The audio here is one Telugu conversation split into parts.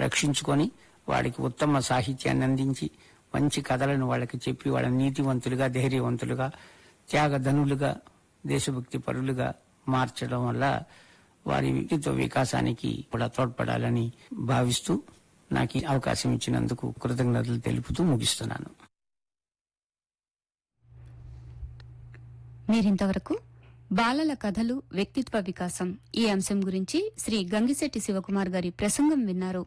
రక్షించుకొని వాడికి ఉత్తమ సాహిత్యాన్ని అందించి మంచి కథలను వాళ్ళకి చెప్పి వాళ్ళ నీతివంతులుగా ధైర్యవంతులుగా త్యాగధనులుగా దేశభక్తి పరులుగా మార్చడం వల్ల వారి వ్యక్తిత్వ వికాసానికి కూడా తోడ్పడాలని భావిస్తూ నాకు ఈ అవకాశం ఇచ్చినందుకు కృతజ్ఞతలు తెలుపుతూ ముగిస్తున్నాను మీరింతవరకు బాలల కథలు వ్యక్తిత్వ వికాసం ఈ అంశం గురించి శ్రీ గంగిశెట్టి శివకుమార్ గారి ప్రసంగం విన్నారు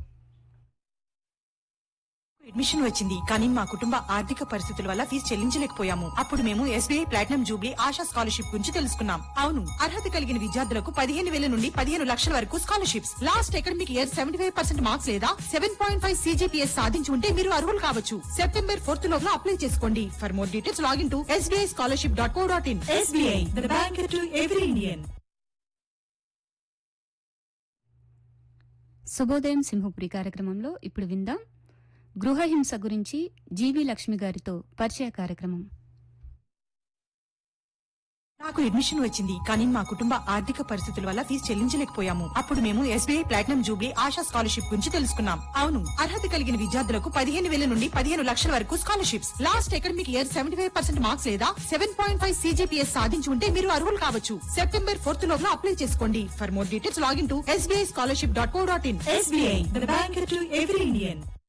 అడ్మిషన్ వచ్చింది కానీ మా కుటుంబ ఆర్థిక పరిస్థితుల వల్ల ఫీజు చెల్లించలేకపోయాము అప్పుడు మేము SBI platinum jubilee Asha scholarship గురించి తెలుసుకున్నాం అవును అర్హత కలిగిన విద్యార్థులకు పదిహేను వేల నుండి పదిహేను లక్షల వరకు scholarships last academic year seventy five percent marks లేదా సెవెన్ పాయింట్ ఫైవ్ సీజీపీఎస్ సాధించి ఉంటే మీరు అర్హులు కావచ్చు సెప్టెంబర్ ఫోర్త్ లోపల అప్లై చేసుకోండి for more details login to SBI scholarship dot co dot in SBI the bank to every Indian శుభోదయం సింహపురి కార్యక్రమంలో ఇప్పుడు విందాం గృహహింస గురించి జీవి లక్ష్మి గారితో పరిచయ కార్యక్రమం నాకు అడ్మిషన్ వచ్చింది కానీ మా కుటుంబ ఆర్థిక పరిస్థితుల వల్ల ఫీజు చెల్లించలేకపోయాము అప్పుడు మేము SBI platinum jubilee Asha scholarship గురించి తెలుసుకున్నాం అవును అర్హత కలిగిన విద్యార్థులకు పదిహేను వేల నుండి పదిహేను లక్షల వరకు scholarships last academic year seventy five percent marks లేదా సెవెన్ పాయింట్ ఫైవ్ సీజీపీఎస్ సాధించి ఉంటే మీరు అర్హులు కావచ్చు సెప్టెంబర్ ఫోర్త్ లోపల అప్లై చేసుకోండి for more details login to SBI scholarship dot co dot in SBI the bank to every Indian